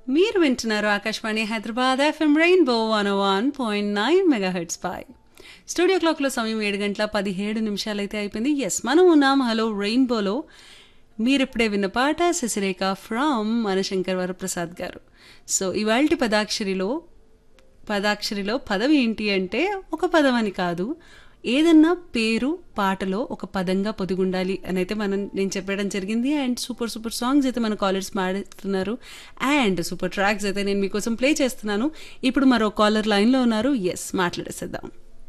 మీరు వింటున్నారు Akashvani Hyderabad FM Rainbow one one point nine megahertz పై స్టూడియో క్లాక్లో సమయం ఏడు గంటల పదిహేడు నిమిషాలు అయితే అయిపోయింది ఎస్ మనం ఉన్నాం హలో రెయిన్బోలో మీరిప్పుడే విన్న పాట శశిరేఖ ఫ్రమ్ మనశంకర్ వరప్రసాద్ గారు సో ఇవాల్టి పదాక్షరిలో పదాక్షరిలో పదం ఏంటి అంటే ఒక పదం అని కాదు ఏదన్నా పేరు పాటలో ఒక పదంగా పొదిగుండాలి అని అయితే మనం నేను చెప్పడం జరిగింది అండ్ సూపర్ సూపర్ సాంగ్స్ అయితే మన కాలర్స్ మాడుతున్నారు అండ్ సూపర్ ట్రాక్స్ అయితే నేను మీకోసం ప్లే చేస్తున్నాను ఇప్పుడు మరో కాలర్ లైన్లో ఉన్నారు ఎస్ మాట్లాడేసేద్దాం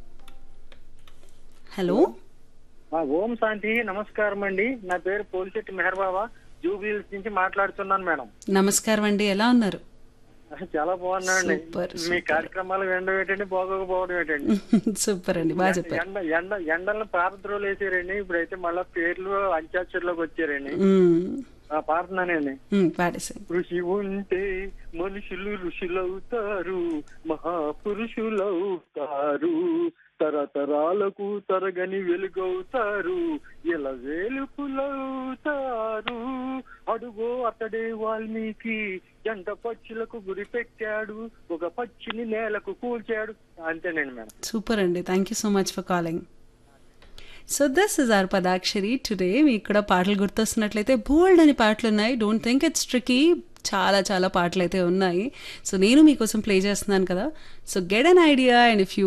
హలో ఆ, ఓం శాంతి నమస్కారం అండి నా పేరు పోలిశెట్టి మెహర్ బాబా జూబిల్స్ నుంచి మాట్లాడుతున్నాను మేడం నమస్కారం అండి ఎలా ఉన్నారు చాలా బాగున్నాయండి సూపర్, మీ సూపర్. కార్యక్రమాలు ఎండ ఏంటండి బాగోకపోవడం ఏంటండి సూపర్ అండి బాగా చెప్పారు ఎండ ఎండ ఎండలను పారద్రోలు వేసారండి ఇప్పుడైతే మళ్ళా పేర్లు అంత్యాక్షరిలోకి వచ్చారండి మ్మ్. ఆ, పాడుతున్నానండి మ్మ్, పాడేసాను ఋషి ఉంటే మనుషులు ఋషులవుతారు మహాపురుషులవుతారు తరతరాలకు తరగని వెలుగవుతారు ఇలా వేలుపులవుతారు అడుగో అతడే వాల్మీకి జంట పక్షులకు గురి పెట్టాడు ఒక పచ్చిని నేలకు కూల్చాడు అంతేనండి మేడం సూపర్ అండి thank you so much for calling so this is R Padakshari today మీకు కూడా పాటలు గుర్తొస్తున్నట్లయితే బోల్డ్ అని పాటలు ఉన్నాయి డోంట్ థింక్ ఇట్స్ ట్రికీ చాలా చాలా పాటలు అయితే ఉన్నాయి సో నేను మీకోసం ప్లే చేస్తున్నాను కదా so get an idea and if you